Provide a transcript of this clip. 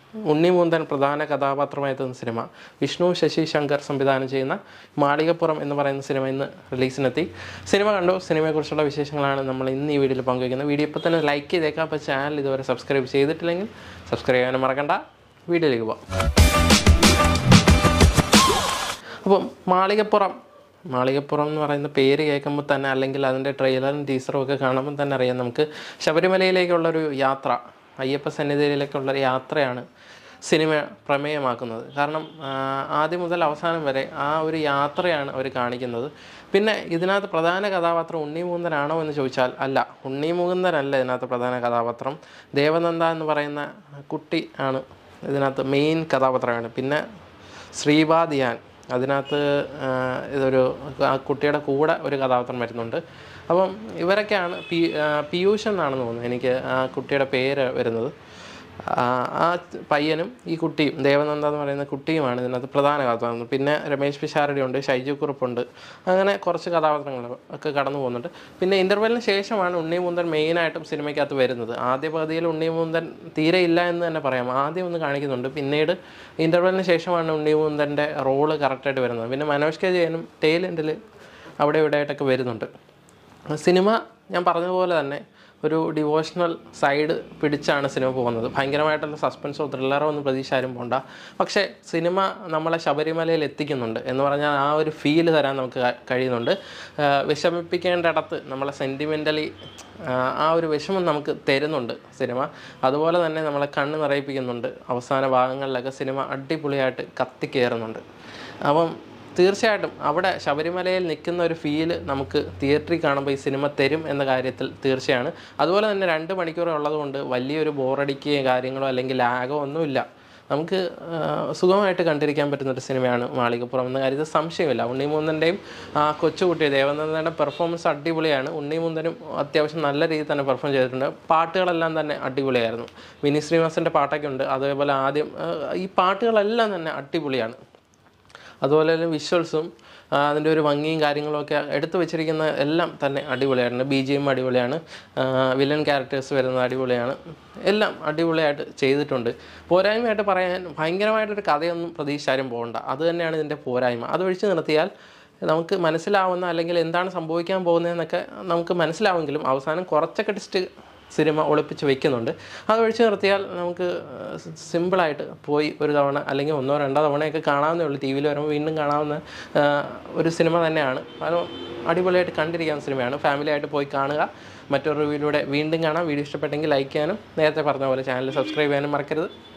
ഉണ്ണിമൂന്തൻ പ്രധാന കഥാപാത്രമായെത്തുന്ന സിനിമ വിഷ്ണു ശശി ശങ്കർ സംവിധാനം ചെയ്യുന്ന മാളികപ്പുറം എന്ന് പറയുന്ന സിനിമ ഇന്ന് റിലീസിനെത്തി സിനിമ കണ്ടു സിനിമയെക്കുറിച്ചുള്ള വിശേഷങ്ങളാണ് നമ്മൾ ഇന്ന് ഈ വീഡിയോയിൽ പങ്കുവയ്ക്കുന്നത് വീഡിയോ ഇപ്പോൾ തന്നെ ലൈക്ക് ചെയ്തേക്കാം അപ്പോൾ ചാനൽ ഇതുവരെ സബ്സ്ക്രൈബ് ചെയ്തിട്ടില്ലെങ്കിൽ സബ്സ്ക്രൈബ് ചെയ്യാനും മറക്കണ്ട വീഡിയോയിലേക്ക് പോകാം അപ്പം മാളികപ്പുറം മാളികപ്പുറം എന്ന് പറയുന്ന പേര് കേൾക്കുമ്പോൾ തന്നെ അല്ലെങ്കിൽ അതിൻ്റെ ട്രെയിലറും ടീസറും ഒക്കെ കാണുമ്പോൾ തന്നെ അറിയാം നമുക്ക് ശബരിമലയിലേക്കുള്ളൊരു യാത്ര അയ്യപ്പ സന്നിധിയിലേക്കുള്ളൊരു യാത്രയാണ് സിനിമ പ്രമേയമാക്കുന്നത് കാരണം ആ, ആദ്യം മുതൽ അവസാനം വരെ ആ ഒരു യാത്രയാണ് അവർ കാണിക്കുന്നത് പിന്നെ ഇതിനകത്ത് പ്രധാന കഥാപാത്രം ഉണ്ണിമൂന്തനാണോ എന്ന് ചോദിച്ചാൽ അല്ല ഉണ്ണിമൂന്തനല്ല ഇതിനകത്ത് പ്രധാന കഥാപാത്രം ദേവനന്ദ എന്ന് പറയുന്ന കുട്ടി ആണ് ഇതിനകത്ത് മെയിൻ കഥാപാത്രമാണ് പിന്നെ ശ്രീബാദിയാൻ അതിനകത്ത് ആ, ഇതൊരു ആ കുട്ടിയുടെ കൂടെ ഒരു കഥാപാത്രം വരുന്നുണ്ട് അപ്പം ഇവരൊക്കെയാണ് പി ആ, പീയൂഷ് എന്നാണെന്ന് തോന്നുന്നു എനിക്ക് ആ കുട്ടിയുടെ പേര് വരുന്നത് ആ ആ പയ്യനും ഈ കുട്ടിയും ദേവനന്ദ എന്ന് പറയുന്ന കുട്ടിയുമാണ് ഇതിനകത്ത് പ്രധാന കഥാപാത്രം പിന്നെ രമേശ് പിഷാരടി ഉണ്ട് ഷൈജു കുറുപ്പുണ്ട് അങ്ങനെ കുറച്ച് കഥാപാത്രങ്ങൾ ഒക്കെ കടന്നു പോകുന്നുണ്ട് പിന്നെ ഇൻ്റർവെല്ലിന് ശേഷമാണ് ഉണ്ണിമുന്തൻ മെയിനായിട്ടും സിനിമയ്ക്കകത്ത് വരുന്നത് ആദ്യ പകുതിയിൽ ഉണ്ണിമുന്തൻ തീരെ ഇല്ല എന്ന് തന്നെ പറയാം ആദ്യം ഒന്ന് കാണിക്കുന്നുണ്ട് പിന്നീട് ഇൻ്റർവെല്ലിന് ശേഷമാണ് ഉണ്ണിമുന്തൻ്റെ റോള് കറക്റ്റായിട്ട് വരുന്നത് പിന്നെ മനോജ് കെ ജയനും ടെയിൽ എൻഡിൽ അവിടെ ഇവിടെ ആയിട്ടൊക്കെ വരുന്നുണ്ട് സിനിമ ഞാൻ പറഞ്ഞതുപോലെ തന്നെ ഒരു ഡിവോഷണൽ സൈഡ് പിടിച്ചാണ് സിനിമ പോകുന്നത് ഭയങ്കരമായിട്ടുള്ള സസ്പെൻസോ ത്രില്ലറോ ഒന്നും പ്രതീക്ഷ ആരും പോണ്ട പക്ഷേ സിനിമ നമ്മളെ ശബരിമലയിൽ എത്തിക്കുന്നുണ്ട് എന്ന് പറഞ്ഞാൽ ആ ഒരു ഫീല് തരാൻ നമുക്ക് ക- കഴിയുന്നുണ്ട് ആ, വിഷമിപ്പിക്കേണ്ട ഇടത്ത് നമ്മളെ സെൻറ്റിമെൻ്റലി ആ ഒരു വിഷമം നമുക്ക് തരുന്നുണ്ട് സിനിമ അതുപോലെ തന്നെ നമ്മളെ കണ്ണ് നിറയിപ്പിക്കുന്നുണ്ട് അവസാന ഭാഗങ്ങളിലൊക്കെ സിനിമ അടിപൊളിയായിട്ട് കത്തിക്കയറുന്നുണ്ട് അപ്പം തീർച്ചയായിട്ടും അവിടെ ശബരിമലയിൽ നിൽക്കുന്ന ഒരു ഫീല് നമുക്ക് തിയേറ്ററിൽ കാണുമ്പോൾ ഈ സിനിമ തരും എന്ന കാര്യത്തിൽ തീർച്ചയാണ് അതുപോലെ തന്നെ രണ്ട് മണിക്കൂർ ഉള്ളതുകൊണ്ട് വലിയൊരു ബോറടിക്കുകയോ കാര്യങ്ങളോ അല്ലെങ്കിൽ ലാഗോ ഒന്നുമില്ല നമുക്ക് ആ, സുഖമായിട്ട് കണ്ടിരിക്കാൻ പറ്റുന്ന ഒരു സിനിമയാണ് മാളികപ്പുറം എന്ന കാര്യത്തിൽ സംശയമില്ല ഉണ്ണിമൂന്നൻ്റെയും ആ കൊച്ചുകുട്ടി ദേവനന്ദയുടെ പെർഫോമൻസ് അടിപൊളിയാണ് ഉണ്ണിമൂന്തനും അത്യാവശ്യം നല്ല രീതിയിൽ തന്നെ പെർഫോം ചെയ്തിട്ടുണ്ട് പാട്ടുകളെല്ലാം തന്നെ അടിപൊളിയായിരുന്നു വിനി ശ്രീനിവാസൻ്റെ പാട്ടൊക്കെ ഉണ്ട് അതേപോലെ ആദ്യം ആ, ഈ പാട്ടുകളെല്ലാം തന്നെ അടിപൊളിയാണ് അതുപോലെ തന്നെ വിഷ്വൽസും അതിൻ്റെ ഒരു ഭംഗിയും കാര്യങ്ങളൊക്കെ എടുത്തു വെച്ചിരിക്കുന്ന എല്ലാം തന്നെ അടിപൊളിയായിട്ടുണ്ട് ബി ജി എം അടിപൊളിയാണ് വില്ലൻ ക്യാരക്ടേഴ്സ് വരുന്നത് അടിപൊളിയാണ് എല്ലാം അടിപൊളിയായിട്ട് ചെയ്തിട്ടുണ്ട് പോരായ്മയായിട്ട് പറയാൻ ഭയങ്കരമായിട്ടൊരു കഥയൊന്നും പ്രതീക്ഷ ആരും പോകണ്ട അത് തന്നെയാണ് ഇതിൻ്റെ പോരായ്മ അത് ഒഴിച്ചു നിർത്തിയാൽ നമുക്ക് മനസ്സിലാവുന്ന അല്ലെങ്കിൽ എന്താണ് സംഭവിക്കാൻ പോകുന്നതെന്നൊക്കെ നമുക്ക് മനസ്സിലാവുമെങ്കിലും അവസാനം കുറച്ചൊക്കെ ടിസ്റ്റ് സിനിമ ഒളിപ്പിച്ച് വെക്കുന്നുണ്ട് അത് ഒഴിച്ച് നിർത്തിയാൽ നമുക്ക് സിമ്പിളായിട്ട് പോയി ഒരു തവണ അല്ലെങ്കിൽ ഒന്നോ രണ്ടോ തവണയൊക്കെ കാണാവുന്നേ ഉള്ളൂ ടി വിയിൽ വരുമ്പോൾ വീണ്ടും കാണാവുന്ന ആ, ഒരു സിനിമ തന്നെയാണ് അത് അടിപൊളിയായിട്ട് കണ്ടിരിക്കാവുന്ന സിനിമയാണ് ഫാമിലി ആയിട്ട് പോയി കാണുക മറ്റൊരു റിവ്യൂയിലൂടെ വീണ്ടും കാണാം വീഡിയോ ഇഷ്ടപ്പെട്ടെങ്കിൽ ലൈക്ക് ചെയ്യാനും നേരത്തെ പറഞ്ഞ പോലെ ചാനൽ സബ്സ്ക്രൈബ് ചെയ്യാനും മറക്കരുത്